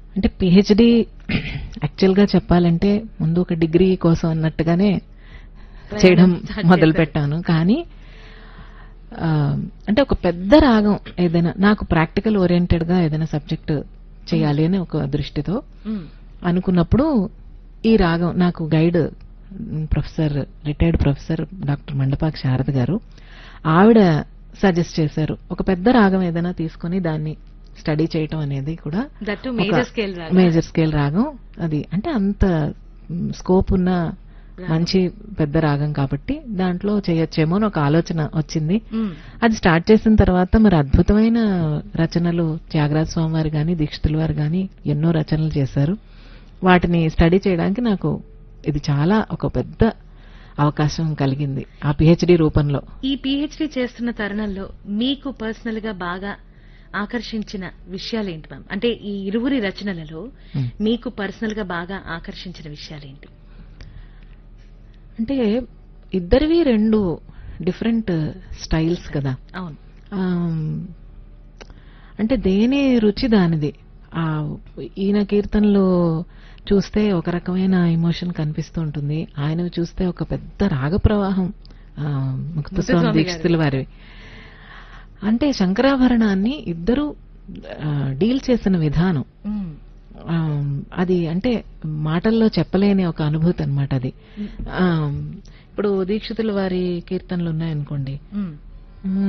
అంటే PhD actual గా చెప్పాలంటే ముందు ఒక డిగ్రీ కోసం అన్నట్టుగానే చేయడం start మొదలు చేశారు. పెట్టాను కానీ ఆ, అంటే ఒక పెద్ద రాగం ఏదైనా నాకు ప్రాక్టికల్ ఓరియంటెడ్ గా ఏదైనా సబ్జెక్ట్ చేయాలి అని ఒక దృష్టితో మ్మ్. అనుకున్నప్పుడు ఈ రాగం నాకు గైడ్ మ్, professor retired professor doctor Mandapaka Sharada garu ఆవిడ సజెస్ట్ చేశారు ఒక పెద్ద రాగం ఏదైనా తీసుకొని దాన్ని స్టడీ చేయటం అనేది కూడా That too ఒక major scale రాగం. మేజర్ స్కేల్ రాగం అది అంటే అంత స్కోప్ ఉన్న మంచి పెద్ద రాగం కాబట్టి దాంట్లో చేయొచ్చేమో అని ఒక ఆలోచన వచ్చింది మ్మ్. అది స్టార్ట్ చేసిన తర్వాత మరి అద్భుతమైన రచనలు త్యాగరాజ స్వామి వారు గాని దీక్షితుల వారు గాని ఎన్నో రచనలు చేశారు వాటిని స్టడీ చేయడానికి నాకు ఇది చాలా ఒక పెద్ద అవకాశం కలిగింది ఆ పిహెచ్డి రూపంలో ఈ పిహెచ్డి చేస్తున్న తరుణంలో మీకు పర్సనల్ గా బాగా ఆకర్షించిన విషయాలేంటి మ్యామ్ అంటే ఈ ఇరువురి రచనలలో మ్మ్. మీకు పర్సనల్ గా బాగా ఆకర్షించిన విషయాలేంటి అంటే ఇద్దరివి రెండు డిఫరెంట్ స్టైల్స్ కదా అవును ఆమ్, అంటే దేని రుచి దానిది ఆ ఈయన కీర్తనలు చూస్తే ఒక రకమైన ఎమోషన్ కనిపిస్తూ ఉంటుంది ఆయనవి చూస్తే ఒక పెద్ద రాగ ప్రవాహం ఆ, ముక్తస్వామి ముక్తస్వామి దీక్షితుల వారివి అంటే శంకరాభరణాన్ని ఇద్దరు డీల్ చేసిన విధానం మ్మ్. ఆ, అది అంటే మాటల్లో చెప్పలేని ఒక అనుభూతి అన్నమాట అది ఆ, ఇప్పుడు దీక్షితుల వారి కీర్తనలు ఉన్నాయనుకోండి మ్మ్. మ్,